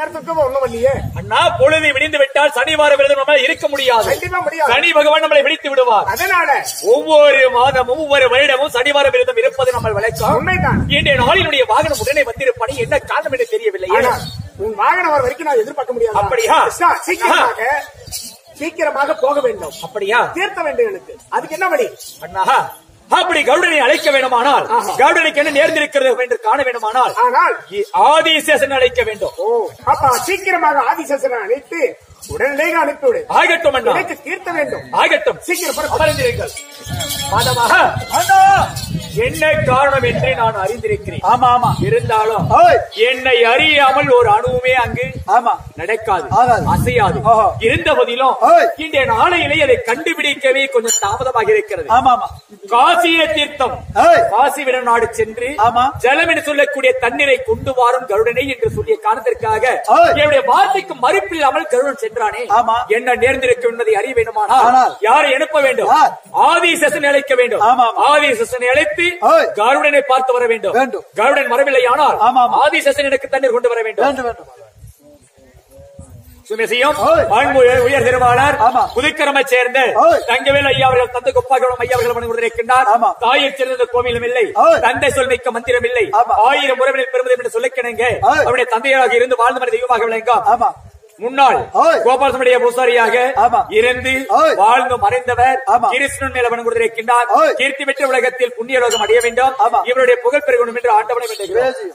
நேரத்துக்கு ஒண்ணும் இல்லையே அண்ணா பொழுது விடிந்து விட்டால் சனிவார விரதம் நம்மால் இருக்க முடியாது கண்டிப்பா முடியாது சனி பகவான் நம்மளை விழித்து விடுவார் அதனால ஒவ்வொரு மாதமும் ஒவ்வொரு வருடமும் சனிவார விரதம் இருப்பது நம்ம விளைச்சோம் உண்மைதான் இன்றைய நாளினுடைய வாகனம் உடனே வந்திருப்பணி என்ன காரணம் என்று தெரியவில்லை ஆனா உன் வாகனம் வர வரைக்கும் நான் எதிர்பார்க்க முடியாது அப்படியா? சீக்கிரமாக சீக்கிரமாக போக வேண்டும் அப்படியா தீர்த்த வேண்டும் எனக்கு அதுக்கு என்ன வழி அண்ணா அப்படி கவுடனை அழைக்க வேண்டுமானால் ஆஹா. கவுடனுக்கு என்ன நேர்ந்திருக்கிறது என்று காண வேண்டுமானால் ஆனால் இ- ஆதிசேஷன் அழைக்க வேண்டும் ஓ அப்ப சீக்கிரமாக ஆதிசேஷனை அழைத்து உடனடியாக அனுப்பிவிடு ஆகட்டும் அண்ணா எனக்கு தீர்த்த வேண்டும் ஆகட்டும் சீக்கிரம் புறப்படு. அமர்ந்திருங்கள் மாதமாக என்ன காரணம் என்று நான் அறிந்திருக்கிறேன் ஆமா ஆமா இருந்தாலும் ஓய். என்னை அறியாமல் ஒரு அணுவுமே அங்கு ஆமா நடக்காது ஆகாது. அசையாது ஓஹோ. இருந்த போதிலும் ஓய். இன்றைய நாளையிலே அதை கண்டுபிடிக்கவே கொஞ்சம் தாமதமாக இருக்கிறது ஆமா ஆமா காசிய தீர்த்தம் ஓய். காசி நாடு சென்று ஆமா. ஜலம் என்று சொல்லக்கூடிய தண்ணீரை கொண்டு வாரும் கருடனை என்று சொல்லிய காரணத்திற்காக ஓய். என்னுடைய வார்த்தைக்கு மறுப்பில்லாமல் கருடன் சென்றானே ஆமா. என்ன நேர்ந்திருக்கும் என்பதை அறிய வேண்டுமானால் ஆனால். யாரை அனுப்ப வேண்டும் யார்? ஆதிசேஷனை அழைக்க வேண்டும் ஆமா, ஆமா. ஆதிசேஷனை அழைத்து ஓய். கருடனை பார்த்து வர வேண்டும் வேண்டும். கருடன் வரவில்லை ஆனால் ஆமா, ஆமா. ஆதிசேஷன் எனக்கு தண்ணீர் கொண்டு வர வேண்டும் வேண்டும் வேண்டும் சுமேசியம் ஓய். பண்பு உயர் திருவாளர் ஆமா. புதுக்கிழமை சேர்ந்த ஓய். தங்கவேல் ஐயா அவர்கள் தந்தை கொப்பாகரம் ஐயா அவர்கள் வணங்கி கொண்டிருக்கின்றார் ஆமா. தாயை சிறந்த கோவிலும் இல்லை ஓய். தந்தை சொல் மிக்க மந்திரம் இல்லை ஆமா. ஆயிரம் உறவினர் பெருமதி என்று சொல்லிக்கிணங்க ஓய். அவருடைய தந்தையாக இருந்து வாழ்ந்த மனித தெய்வமாக விளங்கும் ஆமா முன்னாள் ஓய். கோபாலசுமடைய பூசாரியாக ஆமா. இருந்து ஓய். வாழ்ந்து மறைந்தவர் ஆமா. கிருஷ்ணன் மேல வணங்கி கொண்டிருக்கின்றார் ஓய். கீர்த்தி பெற்ற உலகத்தில் புண்ணியலோகம் அடைய வேண்டும் ஆமா. இவருடைய புகழ் பெருகணும் என்று ஆண்டவனை வேண்டுகிறோம் பேசி.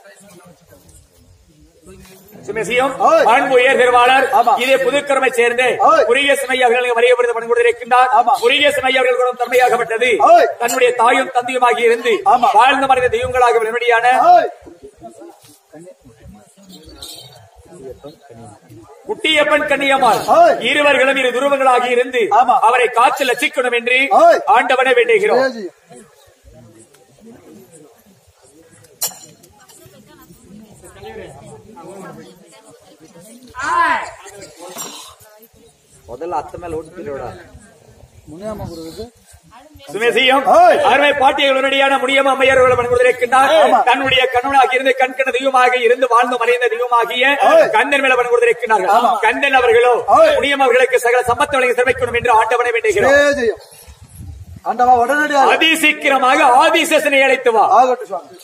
சுமேசியம் ஓய். பண்பு உயர் திருவாளர் ஆமா. இதே புதுக்கரமை சேர்ந்த ஓய். குறுகியசன் ஐயா அவர்கள் வரையப்படுத்த பணி கொண்டிருக்கின்றார் ஆமா. குறுகியசன் ஐயா அவர்கள் குணம் தன்மையாகப்பட்டது ஓய். தன்னுடைய தாயும் தந்தையுமாகி இருந்து ஆமா. வாழ்ந்த மறைந்த தெய்வங்களாக வெளிப்படையான ஓய். குட்டியப்பன் கன்னியம்மாள் ஓய். இருவர்களும் இரு துருவங்களாகி இருந்து ஆமா. அவரை காய்ச்சல் லட்சிக்கணும் என்று ஓய். ஆண்டவனை வேண்டுகிறோம் பேசி. முதல்ல அத்த மேல ஓட்டு முனியாமா குருவுக்கு சுமேசியம் ஓய். அருமை பாட்டியர்கள் உடனடியான முடியாம அம்மையார் அவர்கள் வணங்கி கொண்டிருக்கின்றார் ஆமா. தன்னுடைய கண்ணனாக இருந்து கண்கண தெய்வமாக இருந்து வாழ்ந்து மறைந்த தெய்வமாகிய ஓய். கண்ணன் மேல வணங்கி கொண்டிருக்கிறார்கள் ஆமா. கண்ணன் அவர்களோ ஓய். முடியம் அவர்களுக்கு சகல சம்பத்து வழங்கி சிறப்பிக்கணும் என்று ஆண்டவனை வேண்டுகிறோம் பேசி. ஆண்டவா உடனடியாக அதி சீக்கிரமாக ஆதிசேஷனை அழைத்து வா ஆகட்டும் சுவாமி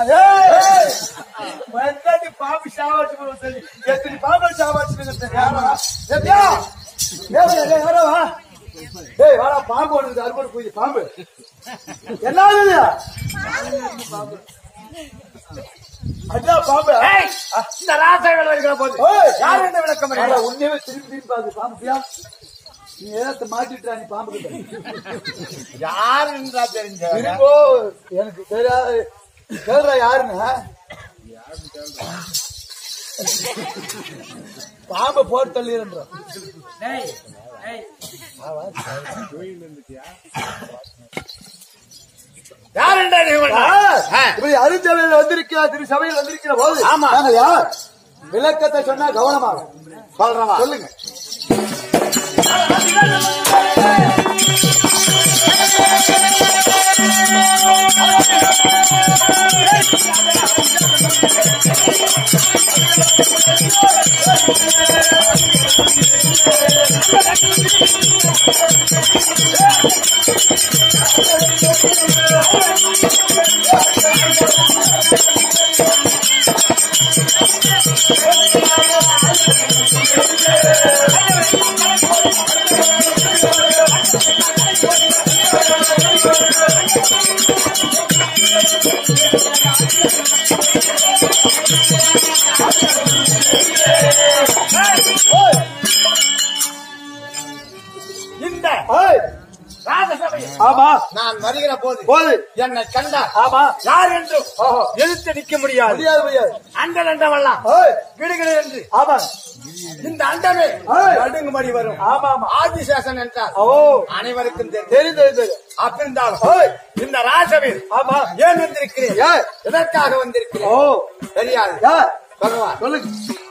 ஏய்! வந்தாடி பாம்பு சாவாச்சு போல சரி. எத்தனை பாம்பு சாவாச்சுன்னு யாரா? எப்படியா? ஏய், ஏய், யாரா வா? ஏய், வாடா, பாம்பு ஒண்ணு இருக்குது, அறுபது பூஜை, பாம்பு. என்ன ஆகுது இது? அதான் பாம்பு. ஏய், இந்த ராசாவில் இருக்கிற போது ஏய், யார் என்ன விளக்கம் வாடா, அறியலாம்? உன்னையவே திரும்பி திரும்பி பாக்குது, பாம்புப்பியா? நீ ஏதாச்சும் மாட்டிட்டுறா நீ பாம்பு கிட்ட யார் என்றா தெரிஞ்ச திரும்போ எனக்கு தெரியாது கேள்றா யாருன்னு பாம்பை போட்டு தள்ளிடுன்ற யார் என்றா நீ ஆ. இப்படி அருஞ்சபையில் வந்திருக்கிற திரு சபையில் வந்திருக்கிற போது ஆமா. நாங்க யார் விளக்கத்தை சொன்னா கவனமாக சொல்றவா சொல்லுங்க இந்த ஏய், ராஜசபையில் ஆமா நான் வருகிற போது போது என்னை கண்டார் ஆமா யார் என்றும் எதிர்த்து நிற்க முடியாது முடியாது முடியாது அந்த அண்டமெல்லாம் ஏய், விடுகிறது என்று ஆமா இந்த அண்டமே ஏய். நடுங்குமடி வரும் ஆமா ஆமா ஆதிசேஷன் என்றால் ஓ அனைவருக்கும் தெரியும் தெரியும் தெரியும் தெரியும் அப்படிருந்தாலும் ஏய், இந்த ராஜவில் ஆமா ஏன் வந்திருக்கிறேன் ஏய், எதற்காக வந்திருக்கிறேன் ஓ தெரியாது ஏய், சொல்லுவா சொல்லுங்க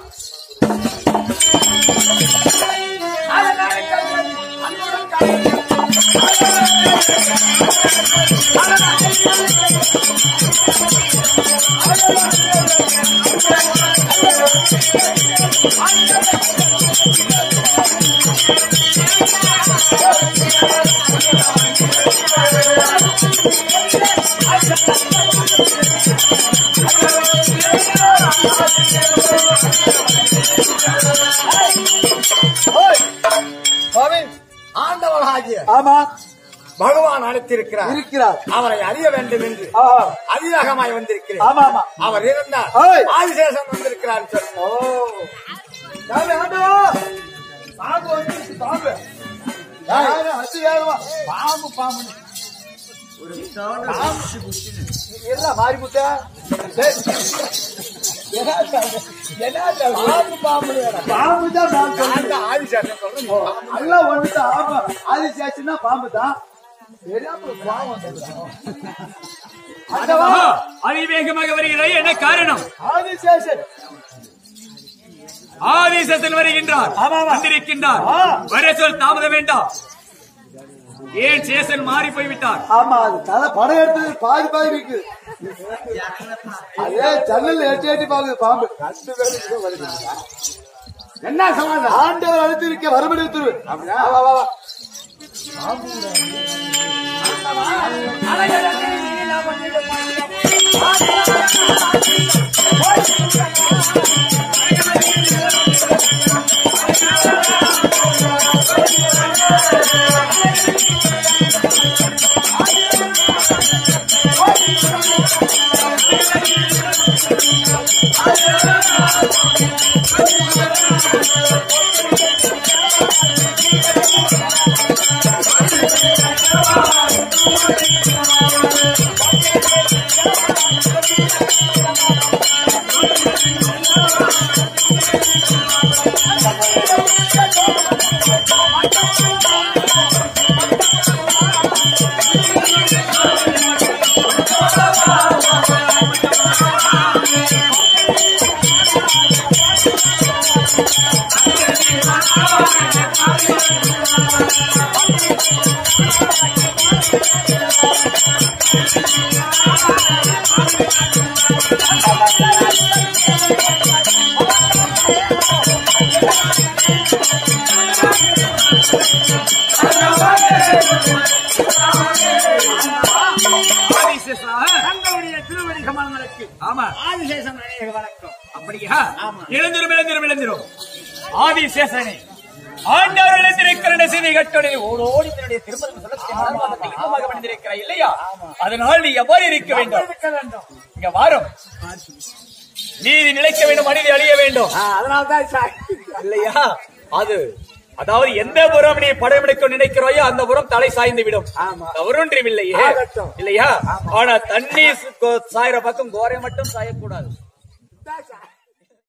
ஏய், சுவாமி ஆண்டவனாகிய ஆமா பகவான் அழைத்திருக்கிறார் இருக்கிறார் அவரை அறிய வேண்டும் என்று ஆஹா, அதிவேகமாய் வந்திருக்கிறேன் ஆமா ஆமா அவர் இருந்தார் ஏய். ஆதிசேஷன் வந்திருக்கிறார் சொல்லு. ஓ சாமி ஆண்டவா பாம்பு வந்துருச்சு பாம்பு யாரு அசி வேகமா பாம்பு பாம்பு எல்லாம் மாறி முட்டா பாம்பு பாம்பு பாம்பு தான் நான் சொல்றேன் அந்த ஆதிசேஷன் சொல்றேன் நீ பாம்பு. எல்லாம் ஒண்ணுதான் ஆமா ஆதி சேச்சுன்னா பாம்பு தான் தெரியாம பாவம் ஆண்டவா அதிவேகமாக வருகிறாய் என்ன காரணம் ஆதி சேஷன் ஆதிசத்தில் வருகின்றார் ஆமா, ஆமா. வந்திருக்கின்றார் ஆ. வர சொல் தாமதம் வேண்டாம் ஏன் சேசன் மாறி போய்விட்டார் ஆமா அது தலை படம் எடுத்தது பாதி பாதி இருக்கு அதே ஜன்னல் எட்டி எட்டி பாக்குது பாம்பு கண்டு பேரு இதோ வருது. என்ன சமாதானம் ஆண்டவர் அழைத்திருக்க வரும்படி திரு அப்படியா வா, வா, வா. ஆதிசேஷா தங்களுடைய திருவடி கமலங்களுக்கு ஆமா ஆதிசேஷன் அநேக வணக்கம் அப்படியா எழுந்திரும் எழுந்திரும் எழுந்திரும் ஆதிசேஷனே ஆண்டவர்களை திருக்கிற செய்தி கட்டொடனே ஓடோடி தன்னுடைய திருப்பதி சொல்லத்தை இன்பமாக வந்திருக்கிறாய் இல்லையா அதனால் நீ எவ்வாறு இருக்க வேண்டும் இருக்க வேண்டும் இங்க வாரும் நீதி நிலைக்க வேண்டும் அநீதி அழிய வேண்டும் அதனால தான் சார் இல்லையா அது அதாவது எந்த புறம் நீ படமெடுக்க நினைக்கிறாயோ அந்த புறம் தலை சாய்ந்து விடும் ஆமா. தவறொன்றும் இல்லையே ஆகட்டும். இல்லையா ஆனா தண்ணி சாயிற பக்கம் கோரை மட்டும் சாயக்கூடாது தான் சார்